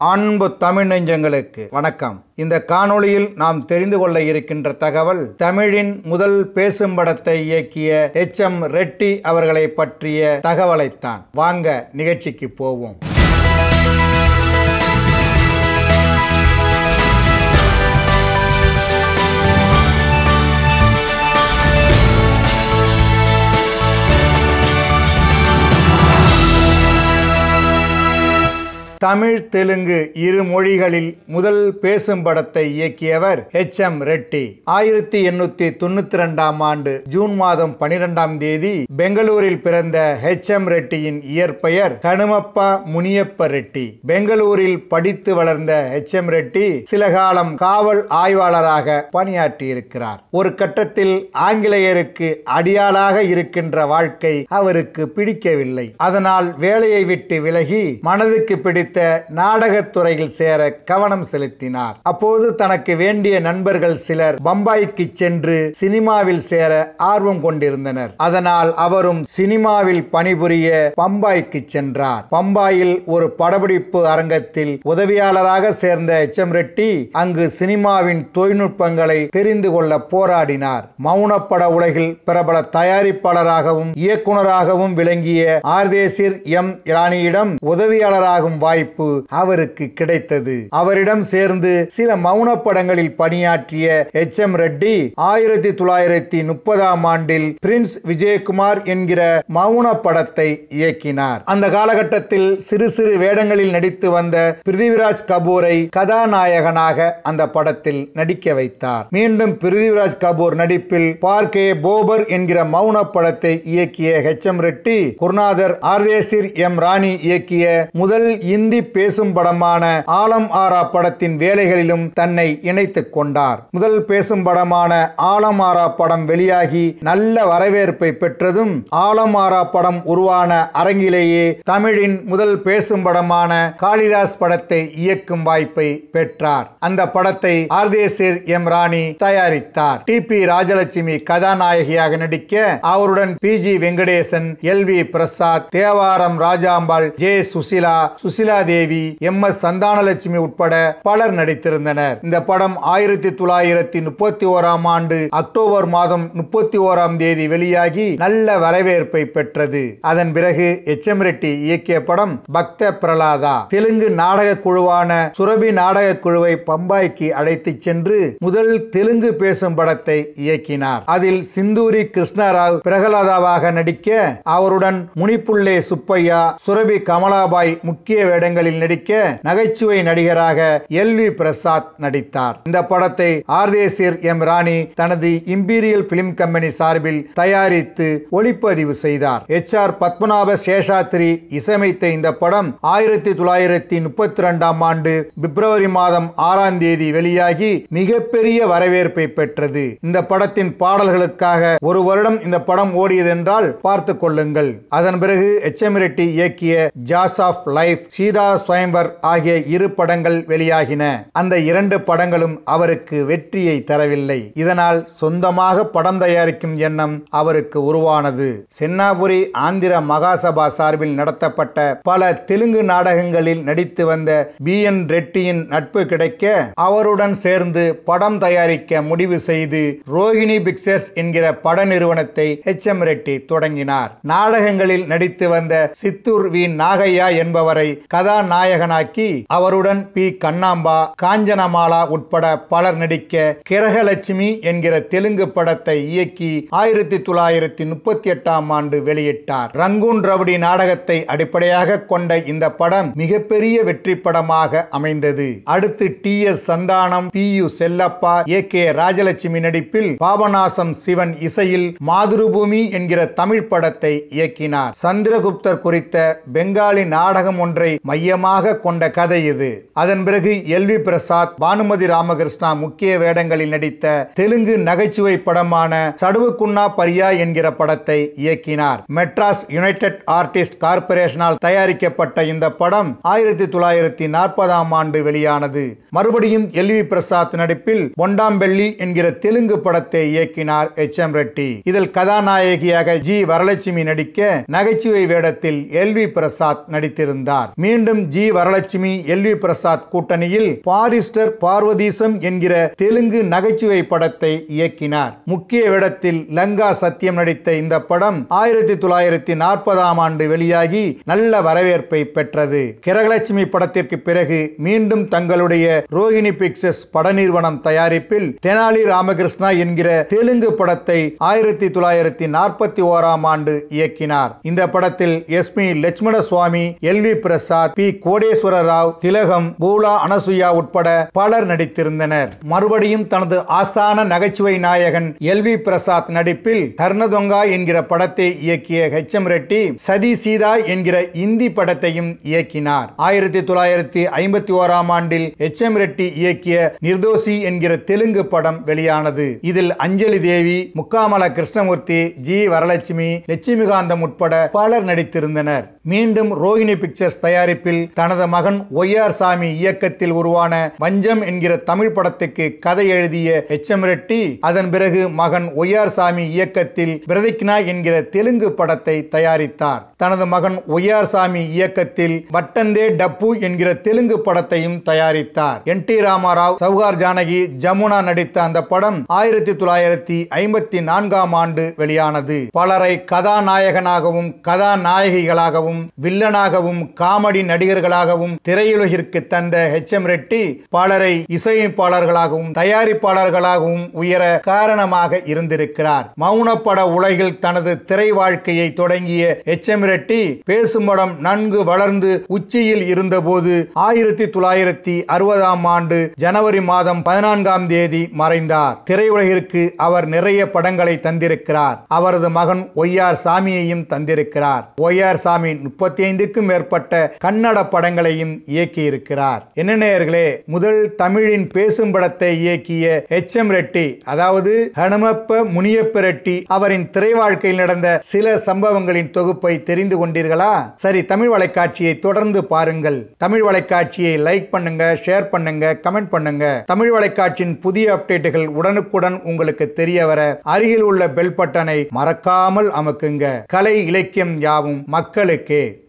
அன்பு தமிழ் நெஞ்சங்களுக்கு வணக்கம் இந்த காணொளியில் நாம் தெரிந்து கொள்ள இருக்கின்ற தகவல் தமிழின் முதல் பேசும் படத்தை இயக்கிய எச் எம் ரெட்டி அவர்களை பற்றிய தகவலைத்தான் வாங்க நிகழ்ச்சிக்கு போவோம் தமிழ் தெலுங்கு இரு மொழிகளில் முதல் பேசும் படத்தை இயக்கியவர் எச் எம் ரெட்டி ஆயிரத்தி எண்ணூத்தி தொண்ணூத்தி ரெண்டாம் ஆண்டு ஜூன் மாதம் பனிரெண்டாம் தேதி பெங்களூரில் பிறந்த ஹெச் எம் ரெட்டியின் இயற்பெயர் கணுமப்பா முனியப்ப ரெட்டி பெங்களூரில் படித்து வளர்ந்த ஹெச் எம் ரெட்டி சில காலம் காவல் ஆய்வாளராக பணியாற்றியிருக்கிறார் ஒரு கட்டத்தில் ஆங்கிலேயருக்கு அடியாளாக இருக்கின்ற வாழ்க்கை அவருக்கு பிடிக்கவில்லை அதனால் வேலையை விட்டு விலகி மனதுக்கு பிடித்த நாடகத் துறையில் சேர கவனம் செலுத்தினார் அப்போது தனக்கு வேண்டிய நண்பர்கள் சிலர் பம்பாய்க்கு சென்று சினிமாவில் சேர ஆர்வம் கொண்டிருந்தனர் அதனால் அவரும் சினிமாவில் பணிபுரிய பம்பாய்க்கு சென்றார் பம்பாயில் ஒரு படப்பிடிப்பு அரங்கத்தில் உதவியாளராக சேர்ந்த எச் எம் ரெட்டி அங்கு சினிமாவின் தொழில்நுட்பங்களை தெரிந்து கொள்ள போராடினார் மௌனப்பட உலகில் பிரபல தயாரிப்பாளராகவும் இயக்குனராகவும் விளங்கிய ஆர்தேசிர் எம் இராணியிடம் உதவியாளராகும் வாய்ப்பு அவருக்கு கிடைத்தது அவரிடம் சேர்ந்து சில மௌன படங்களில் பணியாற்றிய எச் எம் ரெட்டி ஆயிரத்தி தொள்ளாயிரத்தி முப்பதாம் ஆண்டில் பிரின்ஸ் விஜயகுமார் என்கிற மௌன படத்தை இயக்கினார் அந்த காலகட்டத்தில் சிறு சிறு வேடங்களில் நடித்து வந்த பிருத்திவிராஜ் கபூரை கதாநாயகனாக அந்த படத்தில் நடிக்க வைத்தார் மீண்டும் பிருத்திவிராஜ் கபூர் நடிப்பில் பார்க்கே போபர் என்கிற மௌன படத்தை இயக்கிய ஹெச் எம் ரெட்டி குருநாதர் ஆர்தேசிர் எம் ராணி இயக்கிய முதல் இந்தி பேசும் படமான ஆலம் ஆரா படத்தின் வேலைகளிலும் தன்னை இணைத்துக் கொண்டார் முதல் பேசும் படமான ஆலம் ஆரா படம் வெளியாகி நல்ல வரவேற்பை பெற்றதும் ஆலம் ஆரா படம் உருவான அரங்கிலேயே தமிழின் முதல் பேசும் படமான காளிதாஸ் படத்தை இயக்கும் வாய்ப்பை பெற்றார் அந்த படத்தை ஆர்தேசிர் எம் ராணி தயாரித்தார் டி பி ராஜலட்சுமி கதாநாயகியாக நடிக்க அவருடன் P G Venkatesan L V Prasad Thevaram Rajambal J Susila Susila Devi M S Santhanalakshmi உட்பட பலர் நடித்திருந்தனர் இந்த படம் ஆயிரத்தி தொள்ளாயிரத்தி முப்பத்தி ஓராம் ஆண்டு அக்டோபர் மாதம் முப்பத்தி ஓராம் தேதி வெளியாகி நல்ல வரவேற்பை பெற்றது அதன் பிறகு எச் எம் ரெட்டி இயக்கிய படம் பக்த பிரலாதா தெலுங்கு நாடக குழுவான சுரபி நாடக குழுவை பம்பாய்க்கு அழைத்துச் சென்று முதல் தெலுங்கு பேசும் படத்தை இயக்கினார் அதில் சிந்தூரி கிருஷ்ணராவ் பிரகலாதாவாக நடிக்க அவருடன் முனிப்புள்ளே சுப்பையா சுரபி கமலாபாய் முக்கிய வேடங்களில் நடிக்க நகைச்சுவை நடிகராக எல் வி பிரசாத் நடித்தார் இந்த படத்தை ஆர்தேசிர் எம் ராணி தனது இம்பீரியல் பிலிம் கம்பெனி சார்பில் தயாரித்து ஒளிப்பதிவு செய்தார் எச் ஆர் பத்மநாப சேஷாத்ரி இசையமைத்த இந்த படம் ஆயிரத்தி தொள்ளாயிரத்தி முப்பத்தி ரெண்டாம் ஆண்டு பிப்ரவரி மாதம் ஆறாம் தேதி வெளியாகி மிகப்பெரிய வரவேற்பை பெற்றது இந்த படத்தின் பாடல்களுக்காக ஒரு வருடம் இந்த படம் ஓடியது என்றால் பார்த்து கொள்ளுங்கள் அதன் பிறகு எச் எம் ரெட்டி இயக்கிய jazz of life Sita Swayamvar ஆகிய இரு படங்கள் வெளியாகின அந்த இரண்டு படங்களும் அவருக்கு வெற்றியை தரவில்லை இதனால் சொந்தமாக படம் தயாரிக்கும் எண்ணம் அவருக்கு உருவானது சென்னாபுரி ஆந்திர மகாசபா சார்பில் நடத்தப்பட்ட பல தெலுங்கு நாடகங்களில் நடித்து வந்த பி என் ரெட்டியின் நட்பு கிடைக்க அவருடன் சேர்ந்து படம் தயாரிக்க முடிவு செய்து ரோஹிணி பிக்சர்ஸ் என்கிற பட நிறுவனத்தை எச் எம் ரெட்டி தொடங்கினார் நாடகங்களில் நடித்து வந்த சித்தூர் வி நாகையா என்பவரை கதாநாயகனாக்கி அவருடன் பி கண்ணாம்பா காஞ்சனமாலா உட்பட பலர் நடிக்க கிரகலட்சுமி என்கிற தெலுங்கு படத்தை இயக்கி ஆயிரத்தி தொள்ளாயிரத்தி முப்பத்தி எட்டாம் ஆண்டு வெளியிட்டார் ரங்கூன் ரவுடி நாடகத்தை அடிப்படையாக கொண்ட இந்த படம் மிகப்பெரிய வெற்றி படமாக அமைந்தது அடுத்து T S Santhanam P U Chellappa A K Rajalakshmi நடிப்பில் பாபநாசம் சிவன் இசையில் மாதுருபூமி என்கிற தமிழ் படத்தை இயக்கினார் சந்திரகுப்தர் குறித்த பெங்காலி நாடகம் ஒன்றை மையமாக கொண்ட கதை இது அதன் பிறகு எல் வி பிரசாத் பானுமதி ராமகிருஷ்ணா முக்கிய வேடங்களில் நடித்த தெலுங்கு நகைச்சுவை படமான சடுவுக்குன்னா பரியா என்கிற படத்தை இயக்கினார் மெட்ராஸ் யுனைடெட் ஆர்டிஸ்ட் கார்பரேஷனால் தயாரிக்கப்பட்ட இந்த படம் ஆயிரத்தி தொள்ளாயிரத்தி நாற்பதாம் ஆண்டு வெளியானது மறுபடியும் எல் வி பிரசாத் நடிப்பில் பொண்டாம்பெள்ளி என்கிற தெலுங்கு படத்தை இயக்கினார் எச் எம் ரெட்டி இதில் கதாநாயகியாக ஜி வரலட்சுமி நடிக்க நகைச்சுவை வேடத்தில் எல் வி பிரசாத் நடித்திருந்தார் மீண்டும் மீண்டும் G Varalakshmi L V Prasad கூட்டணியில் பாரிஸ்டர் பார்வதீசம் என்கிற தெலுங்கு நகைச்சுவை படத்தை இயக்கினார் முக்கிய வேடத்தில் லங்கா சத்தியம் நடித்த இந்த படம் ஆயிரத்தி தொள்ளாயிரத்தி நாற்பதாம் ஆண்டு வெளியாகி நல்ல வரவேற்பை பெற்றது கிரகலட்சுமி படத்திற்கு பிறகு மீண்டும் தங்களுடைய ரோஹிணி பிக்சர்ஸ் பட நிறுவனம் தயாரிப்பில் தெனாலி ராமகிருஷ்ணா என்கிற தெலுங்கு படத்தை ஆயிரத்தி தொள்ளாயிரத்தி நாற்பத்தி ஓராம் ஆண்டு இயக்கினார் இந்த படத்தில் S P Lakshmana Swamy L V Prasad P Koteswara Rao Thilakam Poola Anasuya உட்பட பலர் நடித்திருந்தனர் மறுபடியும் தனது ஆஸ்தான நகைச்சுவை நாயகன் எல் வி பிரசாத் நடிப்பில் கர்ணதொங்கா என்கிற படத்தை இயக்கிய ஹெச் எம் ரெட்டி சதி சீதா என்கிற இந்தி படத்தையும் இயக்கினார் ஆயிரத்தி தொள்ளாயிரத்தி ஐம்பத்தி ஓராம் ஆண்டில் எச் எம் ரெட்டி இயக்கிய நிர்தோஷி என்கிற தெலுங்கு படம் வெளியானது இதில் அஞ்சலி தேவி முக்காமல கிருஷ்ணமூர்த்தி ஜி வரலட்சுமி லட்சுமிகாந்தம் உட்பட பலர் நடித்திருந்தனர் மீண்டும் ரோஹிணி பிக்சர்ஸ் தயாரிப்பில் தனது மகன் ஒய்ஆர் சாமி இயக்கத்தில் உருவான வஞ்சம் என்கிற தமிழ் படத்துக்கு கதை எழுதிய எச் எம் ரெட்டி அதன் பிறகு மகன் ஒய்ஆர் சாமி இயக்கத்தில் பிரதிக்னா என்கிற தெலுங்கு படத்தை தயாரித்தார் தனது மகன் ஒய்ஆர் சாமி இயக்கத்தில் வட்டந்தே டப்பு என்கிற தெலுங்கு படத்தையும் தயாரித்தார் என் டி ராமாராவ் சவுகார் ஜானகி ஜமுனா நடித்த அந்த படம் ஆயிரத்தி தொள்ளாயிரத்தி ஐம்பத்தி நான்காம் ஆண்டு வெளியானது பலரை கதாநாயகனாகவும் கதாநாயகிகளாகவும் வில்லனாகவும் காமெடி நடிகர்களாகவும் திரையுலகிற்கு தந்த ஹெச் எம் ரெட்டி பலரை இசையமைப்பாளர்களாகவும் தயாரிப்பாளர்களாகவும் உயர காரணமாக இருந்திருக்கிறார் மௌனப்பட உலகில் தனது திரை வாழ்க்கையை தொடங்கிய எச் எம் ரெட்டி பேசும் படம் நன்கு வளர்ந்து உச்சியில் இருந்தபோது ஆயிரத்தி தொள்ளாயிரத்தி அறுபதாம் ஆண்டு ஜனவரி மாதம் பதினான்காம் தேதி மறைந்தார் திரையுலகிற்கு அவர் நிறைய படங்களை தந்திருக்கிறார் அவரது மகன் ஒய்ஆர் சாமியையும் தந்திருக்கிறார் ஒய்ஆர் சாமி முப்பத்தி ஐந்துக்கும் மேற்பட்ட கன்னட படங்களையும் இயக்கியிருக்கிறார் என்ன நேயர்களே முதல் தமிழின் பேசும் படத்தை இயக்கிய எச் எம் ரெட்டி அதாவது ஹனுமப்ப முனியப்ப ரெட்டி அவரின் திரை வாழ்க்கையில் நடந்த சில சம்பவங்களின் தொகுப்பை தெரிந்து கொண்டீர்களா சரி தமிழ் வலைக்காட்சியை தொடர்ந்து பாருங்கள் தமிழ் வலைக்காட்சியை லைக் பண்ணுங்க ஷேர் பண்ணுங்க கமெண்ட் பண்ணுங்க தமிழ் வலைக்காட்சியின் புதிய அப்டேட்டுகள் உடனுக்குடன் உங்களுக்கு தெரிய வர அருகில் உள்ள பெல் பட்டனை மறக்காமல் அமுக்குங்க கலை இலக்கியம் யாவும் மக்களுக்கே